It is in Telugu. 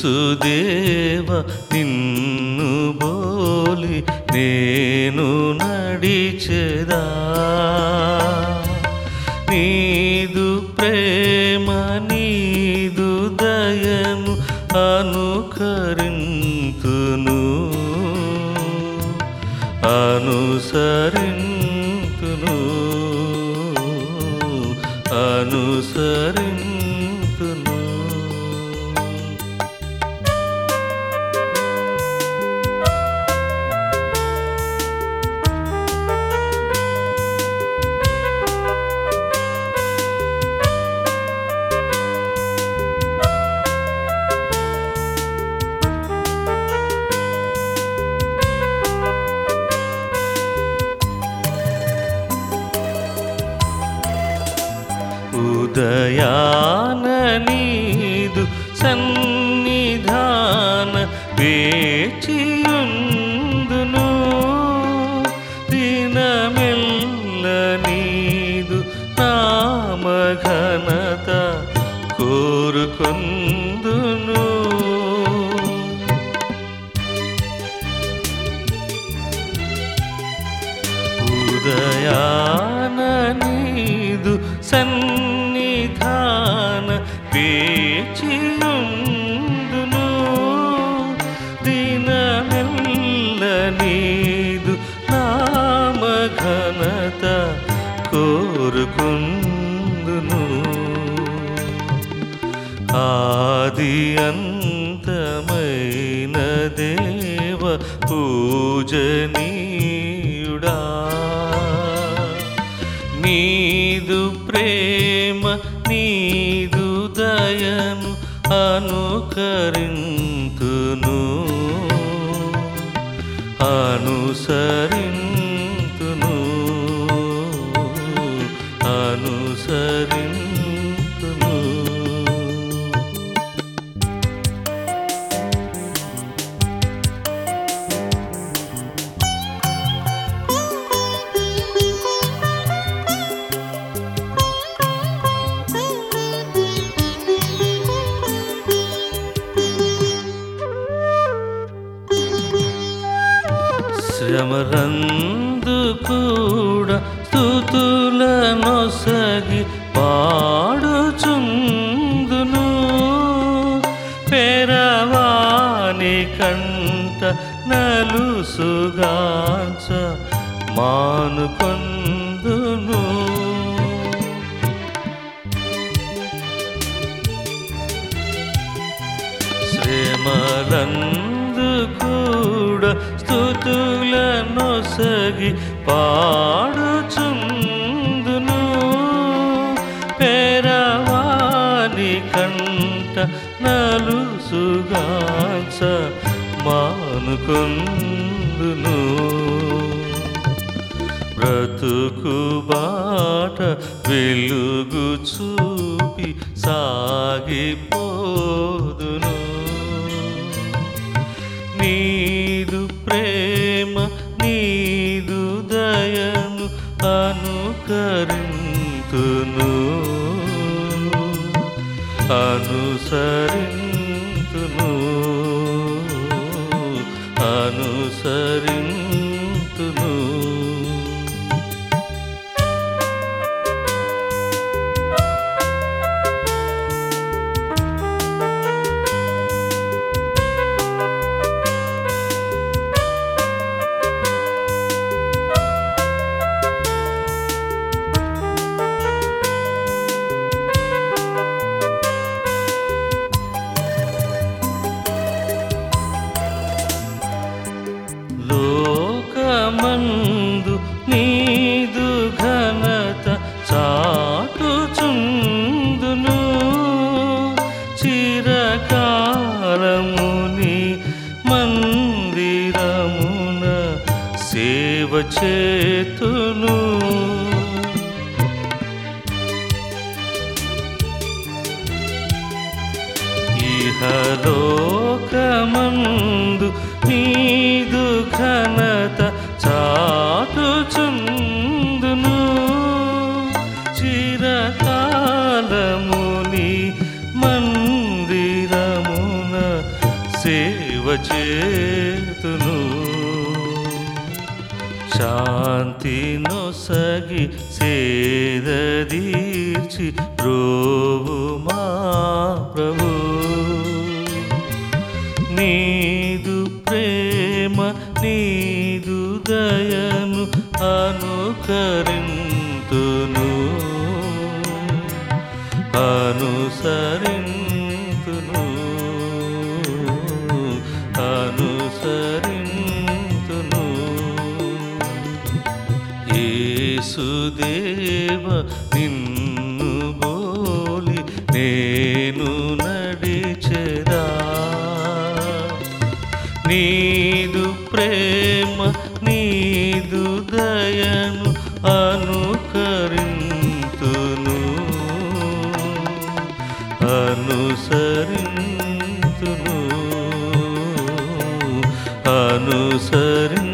యేసుదేవ నిన్ను బోలి నేను నడిచెదా నీదు ప్రేమ నీదు దయను అనుకరింతును అనుసరింతును అనుసరింతును ఉదయాన నీదు సన్నిధాన వేచియుందును దినమెల్ల నీదు నామఘనత కోరుకొందును ఉదయాన నీదు సన్నిధాన వేచియుందును దినమెల్ల నీదు నామఘనత కోరుకుందును ఆది అంతమైన దేవ పూజనీయుడా నీదు ప్రేమ నీదు దయను అనుకరింతును అనుసరింతును అనుసరింతును శ్రమరందు కూడా స్థుతుల నొసగి పాడుచుందును పెరవాని కంట నలుసుగాంచ మానుకొందును శ్రమలందు కూడా స్థుతుల నొసగి పాడుచుందును పెరవాని కంట నలుసుగాంచ మానుకొందును బ్రతుకు బాట వెలుగు చూపి సాగిపోదును నీదు ప్రేమ నీదు దయను అనుకరింతును అనుసరింతును అనుసరింతును లోకమందు నీదు ఘనత చాటుచుందును చిరకాలముని మందిరమున సేవ చేతును ఇహలోకమందు నీదు ఘనత చాటుచుందును చిరకాలముని మందిరమున చేతును శాంతి నొసగి సేదీర్చి రోమా ప్రభు నీదు ప్రేమ నీదు దయను అనుకరింతును అనుసరింతును అనుసరింతును యేసుదేవ నిన్ను బోలి నేను నడిచెదా నీదు ప్రేమ నీదు దయను అనుకరింతును అనుసరింతును అనుసరింతును